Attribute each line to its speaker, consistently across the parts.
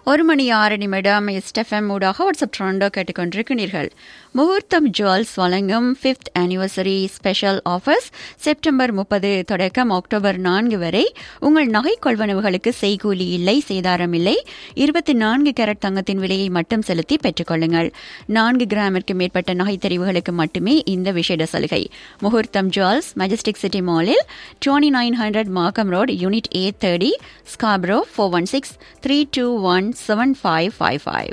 Speaker 1: ஒரு மணி ஆறு நிமிடம் எஸ்டெஃப்எம் ஊடாக வாட்ஸ்அப் ட்ராண்டோ கேட்டுக்கொண்டிருக்கிறீர்கள் முகூர்த்தம் ஜுவல்ஸ் வழங்கும் fifth anniversary special offers September முப்பது தொடக்கம் அக்டோபர் நான்கு வரை உங்கள் நகை கொள்வனவுகளுக்கு செய்கூலி இல்லை சேதாரம் இல்லை இருபத்தி நான்கு கேரட் தங்கத்தின் விலையை மட்டும் செலுத்தி பெற்றுக்கொள்ளுங்கள் நான்கு கிராமிற்கு மேற்பட்ட நகை தெரிவுகளுக்கு மட்டுமே இந்த விசேட சலுகை முகூர்த்தம் ஜுவல்ஸ் மெஜஸ்டிக் சிட்டி மாலில் twenty nine hundred Markham road unit A thirty Scarborough four one six three two one seven five five five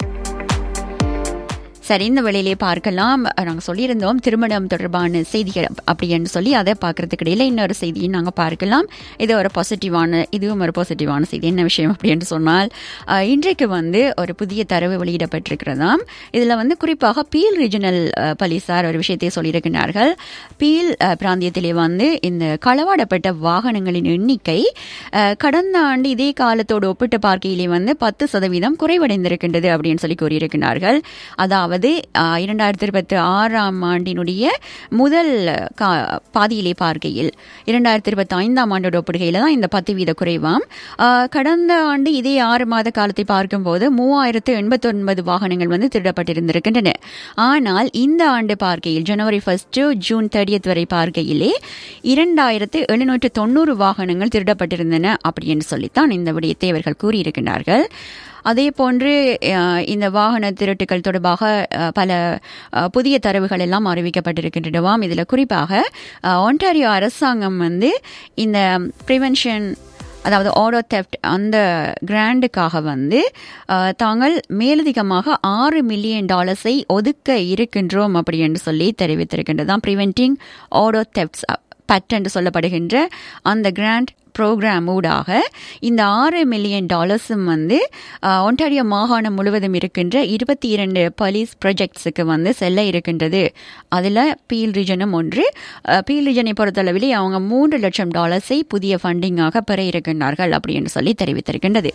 Speaker 1: சரி இந்த வேளையிலே பார்க்கலாம் நாங்கள் சொல்லியிருந்தோம் திருமணம் தொடர்பான செய்திகள் அப்படின்னு சொல்லி அதை பார்க்கறதுக்கு இடையில இன்னொரு செய்தியை நாங்கள் பார்க்கலாம் இது ஒரு பாசிட்டிவான இதுவும் ஒரு பாசிட்டிவான செய்தி என்ன விஷயம் அப்படின்னு சொன்னால் அஹ், இன்றைக்கு வந்து ஒரு புதிய தரவு வெளியிடப்பட்டிருக்கிறதாம் இதில் வந்து குறிப்பாக பீல் ரீஜனல் போலீசார் ஒரு விஷயத்தை சொல்லியிருக்கிறார்கள் பீல் அஹ், பிராந்தியத்திலே வந்து இந்த களவாடப்பட்ட வாகனங்களின் எண்ணிக்கை அஹ், கடந்த ஆண்டு இதே காலத்தோடு ஒப்பிட்டு பார்க்கையிலே வந்து பத்து சதவீதம் குறைவடைந்திருக்கின்றது அப்படின்னு சொல்லி கூறியிருக்கிறார்கள் அதாவது அஹ், இரண்டாயிரத்தி இருபத்தி ஆறாம் ஆண்டினுடைய முதல் கா- பாதியிலே பார்க்கையில் இரண்டாயிரத்தி இருபத்தி ஐந்தாம் ஆண்டோட ஒப்பிடுகையில் தான் இந்த பத்து வீத குறைவாம் அஹ், கடந்த ஆண்டு இதே ஆறு மாத காலத்தை பார்க்கும்போது மூவாயிரத்து எண்பத்தி ஒன்பது வாகனங்கள் வந்து திருடப்பட்டிருந்திருக்கின்றன ஆனால் இந்த ஆண்டு பார்க்கையில் ஜனவரி ஃபர்ஸ்ட் ஜூன் தேர்ட்டியத் வரை பார்க்கையிலே இரண்டாயிரத்து எழுநூற்று தொண்ணூறு வாகனங்கள் திருடப்பட்டிருந்தன அப்படின்னு சொல்லித்தான் இந்த விடயத்தை அவர்கள் கூறியிருக்கிறார்கள் அதே போன்று அஹ், இந்த வாகன திருட்டுகள் தொடர்பாக அஹ், பல அஹ், புதிய தரவுகள் எல்லாம் அறிவிக்கப்பட்டிருக்கின்றனவாம் இதில் குறிப்பாக அஹ், ஒன்டாரியோ அரசாங்கம் வந்து இந்த ப்ரிவென்ஷன் அதாவது ஆடோ தெஃப்ட் அந்த கிராண்டுக்காக வந்து அஹ், தாங்கள் மேலதிகமாக ஆறு மில்லியன் டாலர்ஸை ஒதுக்க இருக்கின்றோம் அப்படி என்று சொல்லி தெரிவித்திருக்கின்றதாம் ப்ரிவென்டிங் ஆடோ தெஃப்ட்ஸ் பட் என்று சொல்லப்படுகின்ற அந்த கிராண்ட் ப்ரோக்ராம் ஊடாக இந்த ஆறு மில்லியன் டாலர்ஸும் வந்து அஹ், ஒன்டாரியோ மாகாணம் முழுவதும் இருக்கின்ற இருபத்தி இரண்டு போலீஸ் ப்ராஜெக்ட்ஸுக்கு வந்து செல்ல இருக்கின்றது அதில் பீல் ரீஜனும் ஒன்று அஹ், பீல் ரீஜனை பொறுத்தளவிலே அவங்க மூன்று லட்சம் டாலர்ஸை புதிய ஃபண்டிங்காக பெற இருக்கின்றார்கள் அப்படின்னு சொல்லி தெரிவித்திருக்கின்றது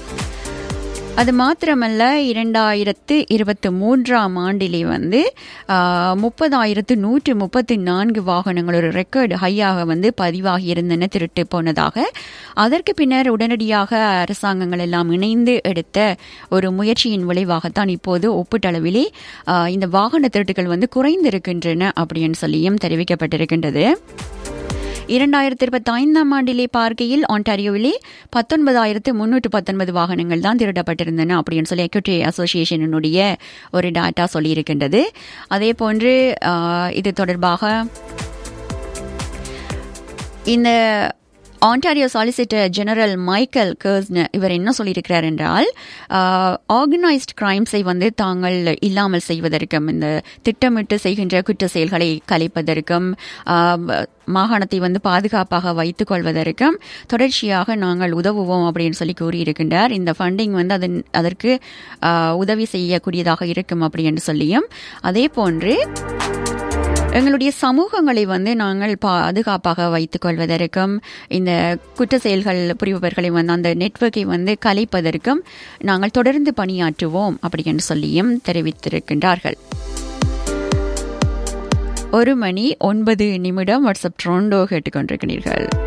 Speaker 1: அது மாத்திரமல்ல இரண்டாயிரத்து இருபத்தி மூன்றாம் ஆண்டிலே வந்து முப்பதாயிரத்து நூற்று முப்பத்தி நான்கு வாகனங்கள் ஒரு ரெக்கார்டு ஹையாக வந்து பதிவாகி இருந்தன திருட்டு போனதாக அதற்கு பின்னர் உடனடியாக அரசாங்கங்கள் எல்லாம் இணைந்து எடுத்த ஒரு முயற்சியின் விளைவாகத்தான் இப்போது ஒப்பீட்டளவிலே ஆஹ், இந்த வாகன திருட்டுகள் வந்து குறைந்திருக்கின்றன அப்படின்னு சொல்லியும் தெரிவிக்கப்பட்டிருக்கின்றது இரண்டாயிரத்தி இருபத்தி ஐந்தாம் ஆண்டிலே பார்க்கையில் ஆன்டாரியோவிலே பத்தொன்பதாயிரத்து முன்னூற்று பத்தொன்பது வாகனங்கள் தான் திருடப்பட்டிருந்தன அப்படின்னு சொல்லி எக்யூட்டி அசோசியேஷனுடைய ஒரு டாட்டா சொல்லியிருக்கின்றது அதே போன்று ஆஹ், இது தொடர்பாக இந்த Ontario solicitor general Michael Kerzner இவர் என்ன சொல்லியிருக்கிறார் என்றால் ஆர்கனைஸ்ட் கிரைம்ஸை வந்து தாங்கள் இல்லாமல் செய்வதற்கும் இந்த திட்டமிட்டு செய்கின்ற குற்ற செயல்களை கலைப்பதற்கும் ஆஹ், மாகாணத்தை வந்து பாதுகாப்பாக வைத்துக் கொள்வதற்கும் தொடர்ச்சியாக நாங்கள் உதவுவோம் அப்படின்னு சொல்லி கூறியிருக்கின்றார் இந்த ஃபண்டிங் வந்து அதன் அதற்கு ஆஹ், உதவி செய்யக்கூடியதாக இருக்கும் அப்படி என்று சொல்லியும் அதே போன்று எங்களுடைய சமூகங்களை வந்து நாங்கள் பாதுகாப்பாக வைத்துக் கொள்வதற்கும் இந்த குற்ற செயல்கள் புரிபவர்களை வந்து அந்த நெட்வொர்க்கை வந்து கலைப்பதற்கும் நாங்கள் தொடர்ந்து பணியாற்றுவோம் அப்படி என்று சொல்லியும் தெரிவித்திருக்கின்றார்கள் ஒரு மணி ஒன்பது நிமிடம் வாட்ஸ்அப் ட்ரோண்டோ கேட்டுக்கொண்டிருக்கிறீர்கள்